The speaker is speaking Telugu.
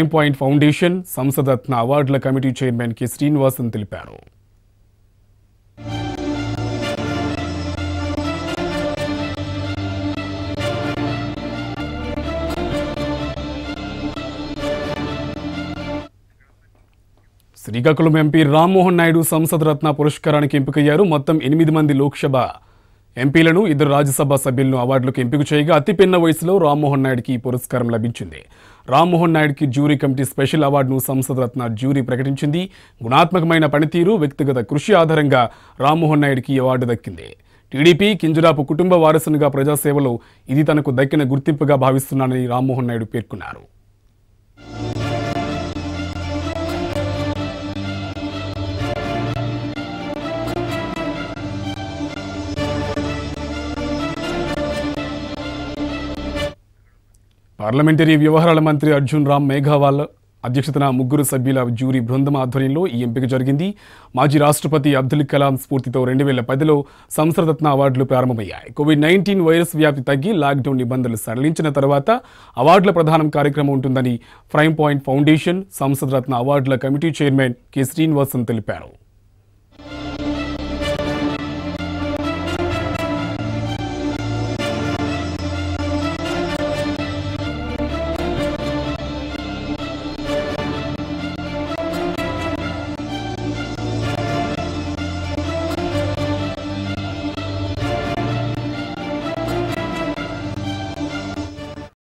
పాయింట్ ఫౌండేషన్ సంసదత్న అవార్డుల కమిటీ చైర్మన్ కె శ్రీనివాసన్ తెలిపారు శ్రీకాకుళం ఎంపీ రామ్మోహన్ నాయుడు సంసద్ రత్న పురస్కారానికి ఎంపికయ్యారు మొత్తం ఎనిమిది మంది లోక్సభ ఎంపీలను ఇద్దరు రాజ్యసభ సభ్యులను అవార్డులకు ఎంపిక చేయగా అతి పిన్న వయసులో రామ్మోహన్ నాయుడుకి ఈ పురస్కారం లభించింది రామ్మోహన్ నాయుడుకి జ్యూరీ కమిటీ స్పెషల్ అవార్డును సంసద్ రత్న జ్యూరీ ప్రకటించింది గుణాత్మకమైన పనితీరు వ్యక్తిగత కృషి ఆధారంగా రామ్మోహన్ నాయుడుకి ఈ అవార్డు దక్కింది టీడీపీ కింజరాపు కుటుంబ వారసునిగా ప్రజాసేవలో ఇది తనకు దక్కిన గుర్తింపుగా భావిస్తున్నానని రామ్మోహన్ నాయుడు పేర్కొన్నారు పార్లమెంటరీ వ్యవహారాల మంత్రి అర్జున్ రామ్ మేఘావాల్ అధ్యక్షతన ముగ్గురు సభ్యుల జ్యూరీ బృందం ఆధ్వర్యంలో ఈ ఎంపిక జరిగింది మాజీ రాష్ట్రపతి అబ్దుల్ కలాం స్ఫూర్తితో రెండు వేల పదిలో సంసదరత్న అవార్డులు ప్రారంభమయ్యాయి కోవిడ్ నైన్టీన్ వైరస్ వ్యాప్తి తగ్గి లాక్డౌన్ నిబంధనలు సడలించిన తర్వాత అవార్డుల ప్రధానం కార్యక్రమం ఉంటుందని ప్రైమ్ పాయింట్ ఫౌండేషన్ సంసదరత్న అవార్డుల కమిటీ చైర్మన్ కె శ్రీనివాసన్ తెలిపారు